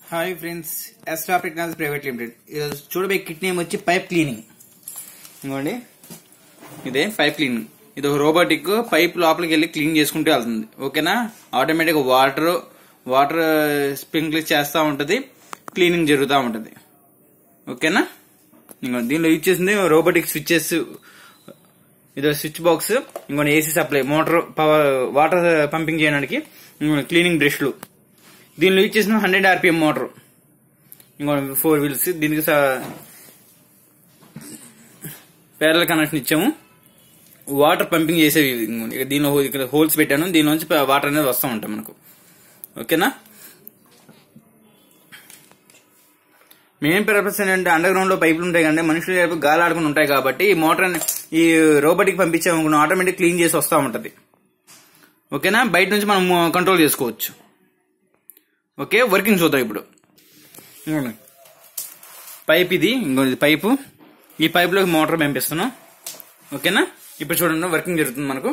Hi friends ఎస్ట్రా technology private limited ఈరోజు చూడబోయే కిట్ నేమ్ వచ్చి పైప్ క్లీనింగ్ ఇంకోండి ఇదే పైప్ క్లీనింగ్ ఇది ఒక రోబోటిక్ పైప్ లోపలికి వెళ్ళి క్లీన్ చేసుకుంటూ వెళ్తుంది ఓకేనా ఆటోమేటిక్ వాటర్ వాటర్ స్ప్రింక్లర్ చేస్తూ ఉంటది క్లీనింగ్ జరుగుతూ ఉంటది ఓకేనా ఇంకో దీనిలో యూజ్ చేసింది రోబోటిక్ స్విచ్చెస్ ఇదో స్విచ్ బాక్స్ ఇంకొన్ని AC supply motor power water pumping చేయడానికి ఇంకొన్ని క్లీనింగ్ బ్రష్లు దీనిలో యూజ్ చేసిన హండ్రెడ్ ఆర్పిఎం మోటార్ ఇంకో ఫోర్ వీల్స్ దీనికి పేరల్ కనెక్షన్ ఇచ్చాము వాటర్ పంపింగ్ చేసేవి ఇంకోండి. ఇక దీనిలో హో- ఇక్కడ హోల్స్ పెట్టాను దీనిలోంచి ప- వాటర్ అనేది వస్తూ ఉంటాం మనకు ఓకేనా మెయిన్ పర్పస్ ఏంటంటే అండర్ గ్రౌండ్ లో పైపులు ఉంటాయి కంటే మనుషులు వైపు గాలి ఆడుకుని ఉంటాయి కాబట్టి ఈ మోటార్ ఈ రోబోటిక్ పంపించామనుకున్న ఆటోమేటిక్ క్లీన్ చేసి వస్తూ ఉంటది ఓకేనా బయట నుంచి మనం కంట్రోల్ చేసుకోవచ్చు ఓకే వర్కింగ్ చూద్దాం ఇప్పుడు ఇదిగోండి. పైప్ ఇది ఇంకో ఇది పైపు ఈ పైపులోకి మోటార్ పంపిస్తున్నాం ఓకేనా ఇప్పుడు చూడండి వర్కింగ్ జరుగుతుంది మనకు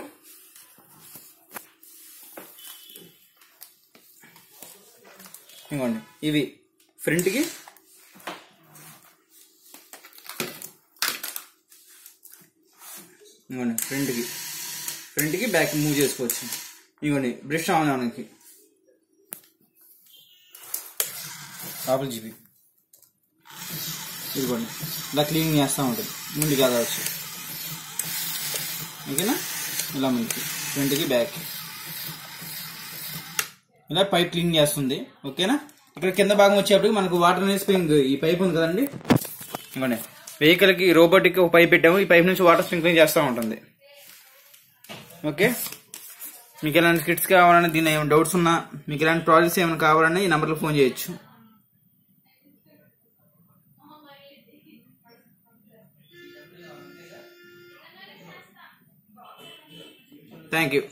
ఇంకోండి ఇవి ఫ్రంట్కి ఇంకోండి ఫ్రంట్కి ఫ్రంట్కి బ్యాక్ మూవ్ చేసుకోవచ్చు ఇంకోండి బ్రష్ ఆన్ అవడానికి లోపల జీబీ ఇదిగోండి ఇలా క్లీనింగ్ చేస్తూ ఉంటుంది ముందుకు కాదవచ్చు ఓకేనా ఇలా ముందుకి ఫ్రంట్కి బ్యాక్ ఇలా పైప్ క్లీన్ చేస్తుంది ఓకేనా ఇక్కడ కింద భాగం వచ్చేటప్పుడు మనకు వాటర్ అనేది స్ప్రింగ్ ఈ పైప్ ఉంది కదండి ఇంకోండి వెహికల్ కి రోబోటిక్ ఒక పైప్ పెట్టాము ఈ పైప్ నుంచి వాటర్ స్ప్రింక్లింగ్ చేస్తూ ఉంటుంది ఓకే మీకు ఎలాంటి కిట్స్ కావాలన్నా దీని ఏమైనా డౌట్స్ ఉన్నా మీకు ఎలాంటి ప్రాజెక్ట్స్ ఏమైనా కావాలన్నా ఈ నెంబర్లో ఫోన్ చేయొచ్చు థ్యాంక్ యూ